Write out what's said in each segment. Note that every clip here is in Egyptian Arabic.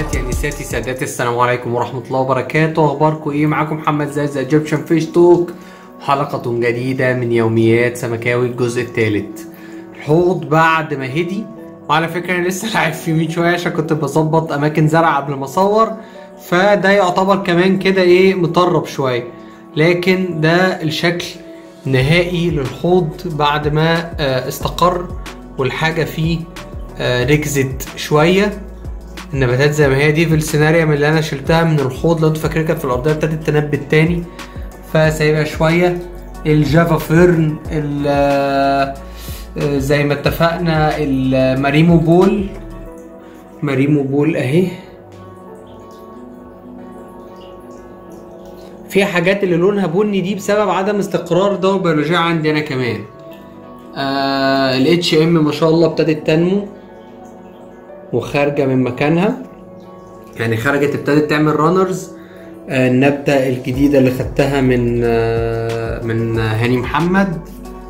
سادتي انساتي سادتي السلام عليكم ورحمه الله وبركاته اخباركم ايه معاكم محمد زاز ايجيبشن فيش توك حلقه جديده من يوميات سمكاوي الجزء الثالث الحوض بعد ما هدي وعلى فكره انا لسه لاعب فيه من شويه عشان كنت بظبط اماكن زرع قبل ما اصور فده يعتبر كمان كده ايه مطرب شويه لكن ده الشكل نهائي للحوض بعد ما آه، استقر والحاجه فيه آه، ركزت شويه النباتات زي ما هي دي في السيناريو اللي انا شلتها من الحوض لو انتوا فاكرين كانت في الارضيه ابتدت تنبت تاني فسايبها شويه الجافا فيرن ال- آه، آه، زي ما اتفقنا الماريمو بول ماريمو بول اهي في حاجات اللي لونها بني دي بسبب عدم استقرار دور بيولوجية عندي انا كمان آه ال اتش ام ما شاء الله ابتدت تنمو وخارجه من مكانها يعني خرجت ابتدت تعمل رانرز آه النبته الجديده اللي خدتها من آه من هاني محمد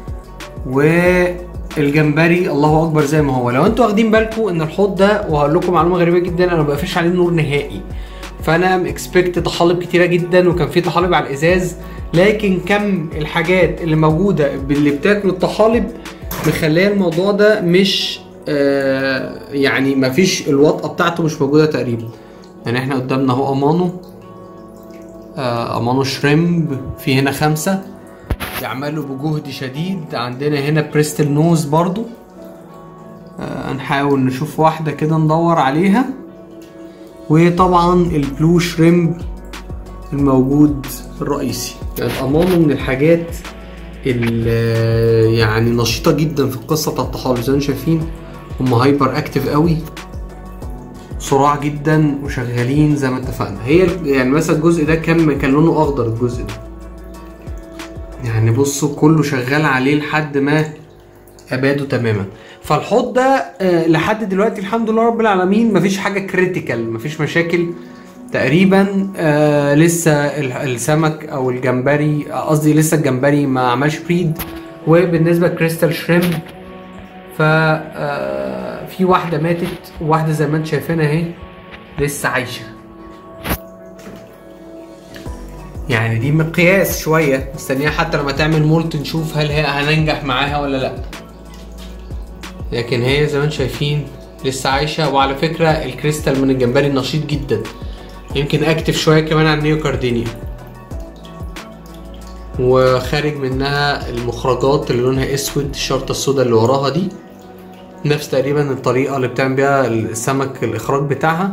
والجمبري الله اكبر زي ما هو لو انتوا واخدين بالكم ان الحوض ده وهقول لكم معلومه غريبه جدا انا ما بقفش عليه نور نهائي فانا اكسبكت طحالب كتيره جدا وكان في طحالب على الازاز لكن كم الحاجات اللي موجوده اللي بتاكل الطحالب مخليه الموضوع ده مش آه يعني ما فيش الوطأة بتاعته مش موجوده تقريبا يعني احنا قدامنا اهو امانو آه امانو شريمب في هنا خمسه يعملوا بجهد شديد عندنا هنا بريستل نوز برضو آه هنحاول نشوف واحده كده ندور عليها وطبعا البلو شريمب الموجود الرئيسي يعني الامانو من الحاجات اللي يعني نشيطه جدا في القصه بتاعت الطحالب زي ما انتم شايفين هم هايبر اكتف قوي صراع جدا وشغالين زي ما اتفقنا هي يعني مثلا الجزء ده كان كان لونه اخضر الجزء ده يعني بصوا كله شغال عليه لحد ما اباده تماما فالحوض ده آه، لحد دلوقتي الحمد لله رب العالمين مفيش حاجه كريتيكال مفيش مشاكل تقريبا آه لسه ال- السمك او الجمبري آه، قصدي لسه الجمبري ما عملش بريد وبالنسبه لكريستال شريمب ف آه، في واحده ماتت وواحده زي ما انت شايفينها اهي لسه عايشه يعني دي مقياس شويه مستنيه حتى لما تعمل مولت نشوف هل هي هننجح معاها ولا لا لكن هي زي ما انتم شايفين لسه عايشه وعلى فكره الكريستال من الجمبري نشيط جدا يمكن اكتف شويه كمان عن نيوكاردينيا وخارج منها المخرجات اللي لونها اسود الشرطه السوداء اللي وراها دي نفس تقريبا الطريقه اللي بتعمل بيها السمك الاخراج بتاعها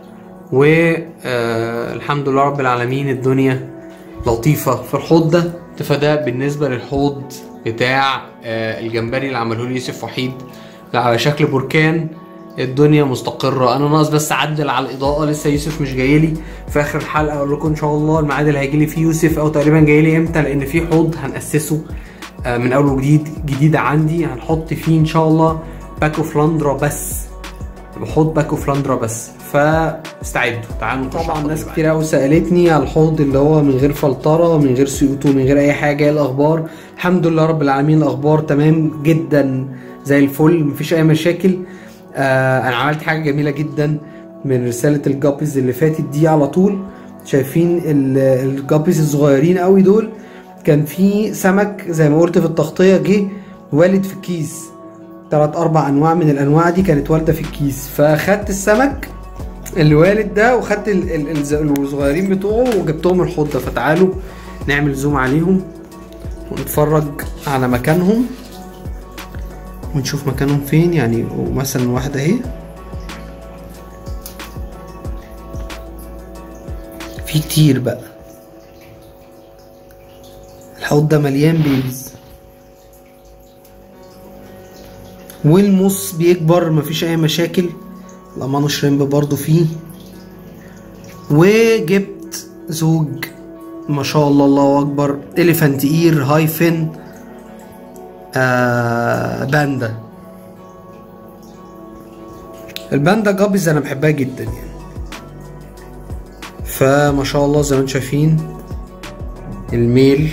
والحمد لله رب العالمين الدنيا لطيفه في الحوض ده فده بالنسبه للحوض بتاع آه، الجمبري اللي عمله لي يوسف وحيد لا على شكل بركان الدنيا مستقرة أنا ناقص بس أعدل على الإضاءة لسه يوسف مش جاي لي في آخر الحلقة أقول لكم إن شاء الله الميعاد اللي هيجي لي فيه يوسف أو تقريبا جاي لي إمتى لأن في حوض هنأسسه آه، من أول وجديد جديد عندي هنحط فيه إن شاء الله باكو فلاندرا بس بحوض باكو فلاندرا بس فاستعدوا تعالوا طبعا ناس كتير قوي سالتني على الحوض اللي هو من غير فلتره من غير سيوتو من غير اي حاجه ايه الاخبار الحمد لله رب العالمين الاخبار تمام جدا زي الفل مفيش اي مشاكل آه انا عملت حاجه جميله جدا من رساله الجابيز اللي فاتت دي على طول شايفين ال- الجابيز الصغيرين قوي دول كان في سمك زي ما قلت في التغطيه جه والد في الكيس تلات اربع انواع من الانواع دي كانت والده في الكيس فاخدت السمك الوالد ده وخدت ال- ال- الز- الصغيرين بتوعه وجبتهم الحوض ده فتعالوا نعمل زوم عليهم ونتفرج على مكانهم ونشوف مكانهم فين يعني مثلا واحدة اهي في كتير بقى الحوض ده مليان بيبيز والموس بيكبر مفيش اي مشاكل الامانو شريمب برضو فيه وجبت زوج ما شاء الله الله اكبر اليفانت اير هايفن آه باندا الباندا جابز انا بحبها جدا يعني فما شاء الله زي ما انتم شايفين الميل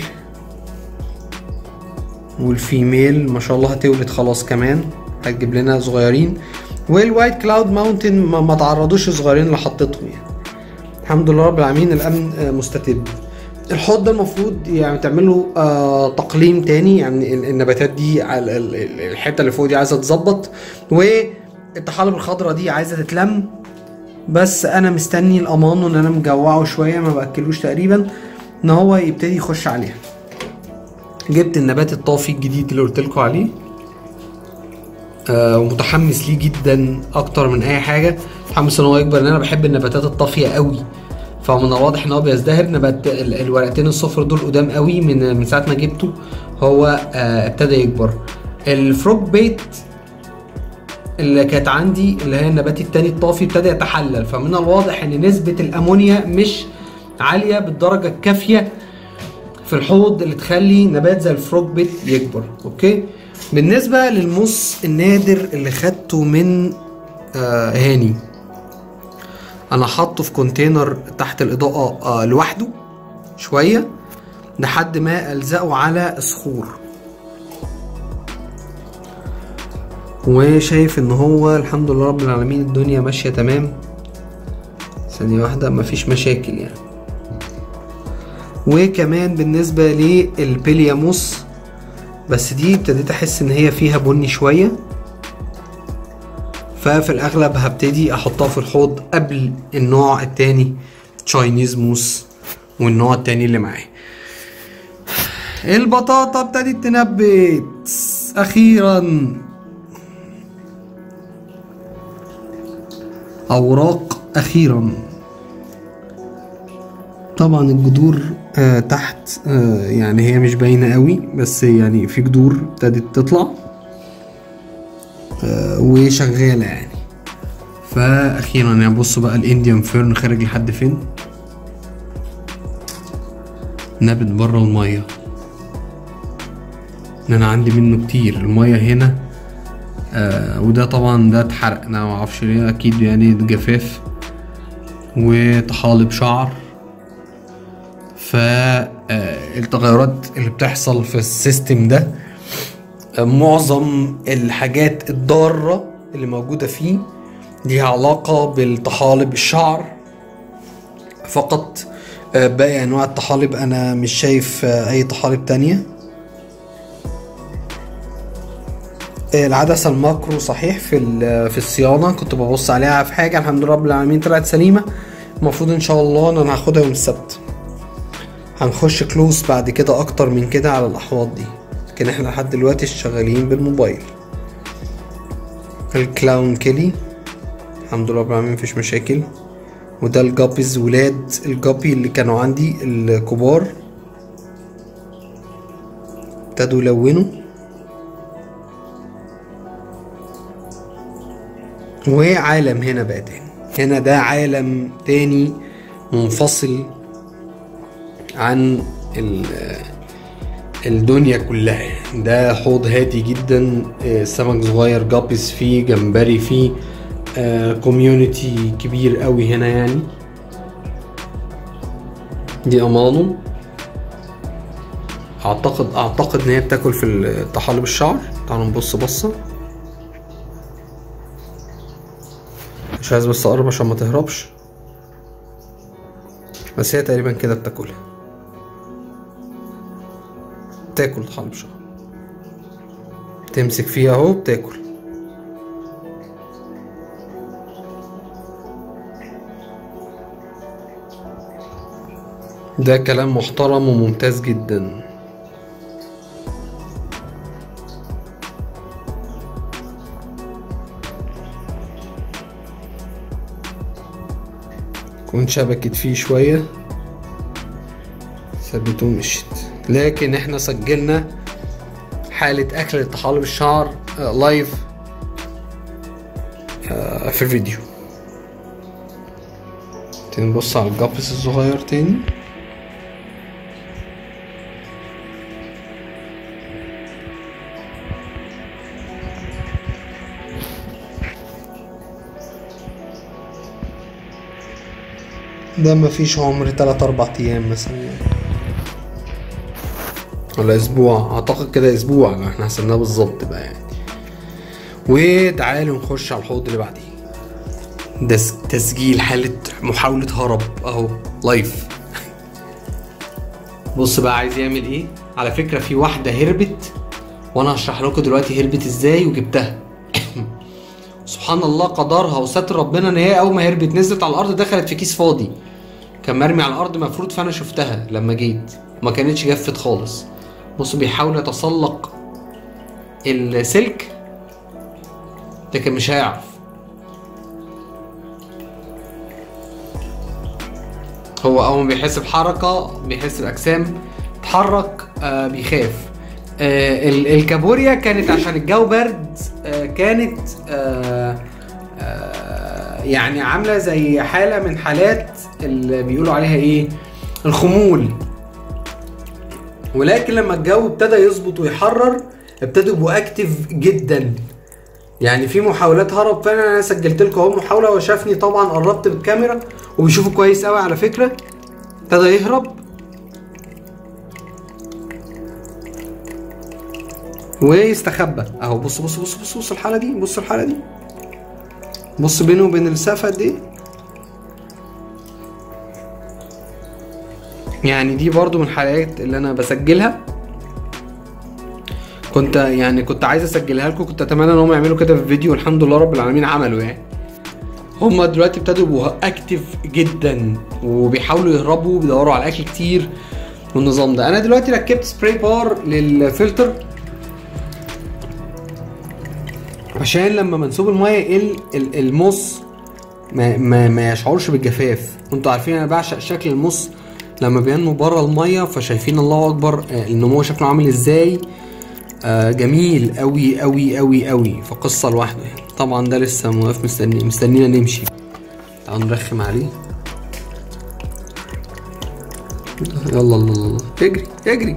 والفيميل ما شاء الله هتولد خلاص كمان هتجيب لنا صغيرين والوايت كلاود ماونتن ما, ما تعرضوش صغيرين اللي حطيتهم يعني الحمد لله رب العالمين الامن آه، مستتب الحوض ده المفروض يعني تعمله آه تقليم تاني يعني ال- النباتات دي على ال- ال- الحته اللي فوق دي عايزه تتظبط والطحالب الخضراء دي عايزه تتلم بس انا مستني الامان وان انا مجوعه شويه ما باكلوش تقريبا ان هو يبتدي يخش عليها جبت النبات الطافي الجديد اللي قلت لكم عليه آه ومتحمس ليه جدا اكتر من اي حاجه متحمس ان هو يكبر لان انا بحب النباتات الطافيه قوي فمن الواضح ان هو بيزدهر نبات ال- الورقتين الصفر دول قدام قوي من من ساعه ما جبته هو آه ابتدى يكبر الفروج بيت اللي كانت عندي اللي هي النبات التاني الطافي ابتدى يتحلل فمن الواضح ان نسبه الامونيا مش عاليه بالدرجه الكافيه في الحوض اللي تخلي نبات زي الفروج بيت يكبر اوكي بالنسبه للموس النادر اللي خدته من آه هاني انا حاطه في كونتينر تحت الاضاءه آه لوحده شويه لحد ما الزقه على صخور وشايف ان هو الحمد لله رب العالمين الدنيا ماشيه تمام ثانيه واحده مفيش مشاكل يعني وكمان بالنسبه للبيلياموس بس دي ابتديت احس ان هي فيها بني شويه ففي الاغلب هبتدي احطها في الحوض قبل النوع التاني تشاينيز موس والنوع التاني اللي معاه البطاطا ابتدت تنبت اخيرا اوراق اخيرا طبعا الجذور آه تحت آه يعني هي مش باينه قوي بس يعني في جذور ابتدت تطلع آه وشغاله يعني فاخيرا يعني بصوا بقى الانديان فيرن خارج لحد فين نبت بره الميه ان انا عندي منه كتير الميه هنا آه وده طبعا ده اتحرق انا ما اعرفش ليه اكيد يعني جفاف وطحالب شعر فالتغيرات اللي بتحصل في السيستم ده آه، معظم الحاجات الضارة اللي موجودة فيه ليها علاقة بالطحالب الشعر فقط آه، باقي انواع الطحالب انا مش شايف آه، اي طحالب تانية آه، العدسة الماكرو صحيح في ال- في الصيانة كنت ببص عليها في حاجة الحمد لله رب العالمين طلعت سليمة المفروض ان شاء الله ان انا هاخدها يوم السبت هنخش كلوز بعد كده اكتر من كده على الاحواض دي لكن احنا لحد دلوقتي شغالين بالموبايل الكلاون كيلي الحمد لله رب العالمين مفيش مشاكل وده الجابيز ولاد الجابي اللي كانوا عندي الكبار ابتدوا يلونوا وعالم هنا بقى تاني هنا ده عالم تاني منفصل عن ال- الدنيا كلها يعني. ده حوض هادي جدا آه، سمك صغير جابس فيه جمبري فيه كوميونتي كبير قوي هنا يعني دي امانو اعتقد اعتقد ان هي بتاكل في طحالب الشعر تعالوا نبص بصه مش عايز بس اقرب عشان ما تهربش بس هي تقريبا كده بتاكلها بتاكل طحالب شعر تمسك فيها اهو بتاكل ده كلام محترم وممتاز جدا كنت شبكت فيه شوية ثبته ومشيت لكن احنا سجلنا حالة أكل طحالب الشعر آه، لايف آه، في الفيديو تاني نبص على الجابس الصغير تاني ده مفيش عمر تلات أربع أيام مثلا يعني. ولا أسبوع أعتقد كده أسبوع احنا حسبناه بالظبط بقى يعني وتعالوا نخش على الحوض اللي بعديه ده س- تسجيل حالة محاولة هرب اهو لايف بص بقى عايز يعمل ايه على فكرة في واحدة هربت وانا هشرح لكم دلوقتي هربت ازاي وجبتها سبحان الله قدرها وستر ربنا ان هي اول ما هربت نزلت على الارض دخلت في كيس فاضي كان مرمي على الارض مفروض فانا شفتها لما جيت ما كانتش جفت خالص بص بيحاول يتسلق السلك لكن مش هيعرف هو اول ما بيحس بحركه بيحس باجسام تحرك آه بيخاف آه ال- الكابوريا كانت عشان الجو برد آه كانت آه آه يعني عامله زي حاله من حالات اللي بيقولوا عليها ايه الخمول ولكن لما الجو ابتدى يظبط ويحرر ابتدوا يبقوا اكتف جدا يعني في محاولات هرب فعلا انا سجلت لكم اهو محاوله وشافني طبعا قربت بالكاميرا وبيشوفوا كويس قوي على فكره ابتدى يهرب ويستخبى اهو بص بص بص بص بص الحاله دي بص الحاله دي بص بينه وبين السقف قد ايه يعني دي برضو من الحلقات اللي انا بسجلها كنت يعني كنت عايز اسجلها لكم كنت اتمنى ان هم يعملوا كده في فيديو والحمد لله رب العالمين عملوا يعني هم دلوقتي ابتدوا يبقوا اكتف جدا وبيحاولوا يهربوا بيدوروا على اكل كتير والنظام ده انا دلوقتي ركبت سبراي بار للفلتر عشان لما منسوب الميه يقل ال- المص ما, ما, ما يشعرش بالجفاف وانتوا عارفين انا بعشق شكل المص لما بينمو بره الميه فشايفين الله اكبر آه، النمو شكله عامل ازاي آه جميل قوي قوي قوي قوي فقصه لوحده يعني طبعا ده لسه واقف مستني مستنينا نمشي تعالوا نرخم عليه يلا الله الله اجري اجري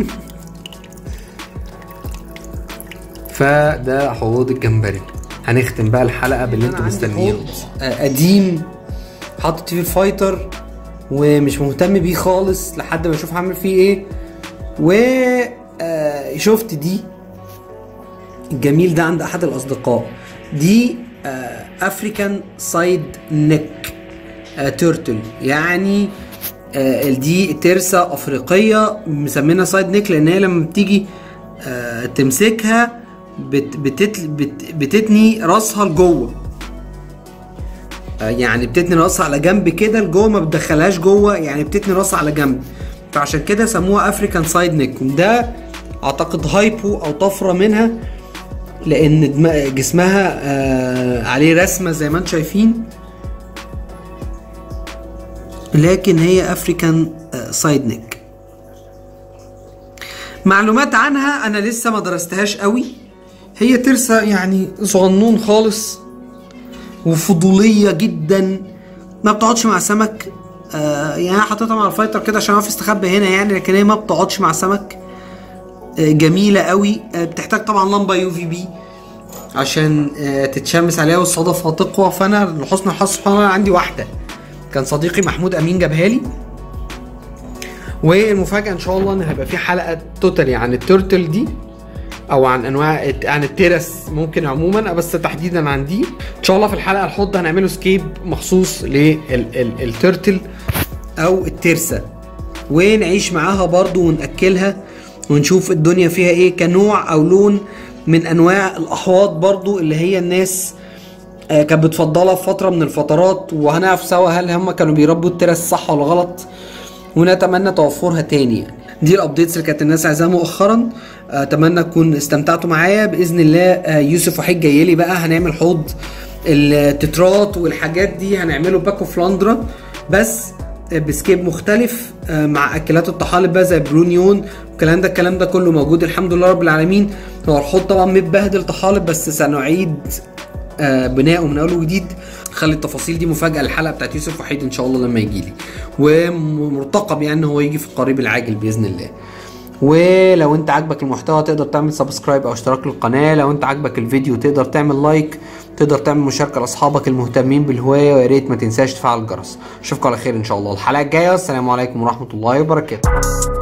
فده حوض الجمبري هنختم بقى الحلقه باللي انتوا مستنيينه آه، قديم حاطط فيه الفايتر ومش مهتم بيه خالص لحد ما اشوف هعمل فيه ايه و آه، شفت دي الجميل ده عند احد الاصدقاء دي افريكان سايد نيك تورتل يعني آه، دي ترسة افريقية مسمينها سايد نيك لان هي لما بتيجي آه، تمسكها بت بتت بت بتتني راسها لجوه آه، يعني بتتني راسها على جنب كده لجوه ما بتدخلهاش جوه يعني بتتني راسها على جنب فعشان كده سموها افريكان سايد نيك وده اعتقد هايبو او طفره منها لان دم- جسمها آه عليه رسمه زي ما انتم شايفين لكن هي افريكان سايد نيك معلومات عنها انا لسه ما درستهاش قوي هي ترسة يعني صغنون خالص وفضوليه جدا ما بتقعدش مع سمك آه يعني انا حطيتها مع الفايتر كده عشان اعرف استخبى هنا يعني لكن هي ما بتقعدش مع سمك آه جميله قوي آه بتحتاج طبعا لمبه يو في بي عشان آه تتشمس عليها والصدفه تقوى فانا لحسن الحظ سبحان الله عندي واحده كان صديقي محمود امين جابها لي والمفاجاه ان شاء الله ان هيبقى في حلقه توتالي عن التورتل دي او عن انواع عن الترس ممكن عموما بس تحديدا عن دي ان شاء الله في الحلقه الحوض هنعمله سكيب مخصوص للترتل او الترسه ونعيش معاها برضو ونأكلها ونشوف الدنيا فيها ايه كنوع او لون من انواع الاحواض برضو اللي هي الناس آه، كانت بتفضلها في فتره من الفترات وهنعرف سوا هل هم كانوا بيربوا الترس صح ولا غلط ونتمنى توفرها تاني يعني دي الابديتس اللي كانت الناس عايزاها مؤخرا آه، اتمنى تكون استمتعتوا معايا باذن الله آه، يوسف وحيد جاي لي بقى هنعمل حوض التترات والحاجات دي هنعمله باكو فلاندرا بس آه، بسكيب مختلف آه، مع اكلات الطحالب بقى زي برونيون والكلام ده الكلام ده كله موجود الحمد لله رب العالمين هو الحوض طبعا متبهدل طحالب بس سنعيد آه، بناؤه من اول وجديد خلي التفاصيل دي مفاجاه الحلقه بتاعت يوسف وحيد ان شاء الله لما يجي لي ومرتقب يعني ان هو يجي في القريب العاجل باذن الله ولو انت عاجبك المحتوى تقدر تعمل سبسكرايب او اشتراك للقناه لو انت عاجبك الفيديو تقدر تعمل لايك تقدر تعمل مشاركه لاصحابك المهتمين بالهوايه ويا ريت ما تنساش تفعل الجرس اشوفكم على خير ان شاء الله الحلقه الجايه السلام عليكم ورحمه الله وبركاته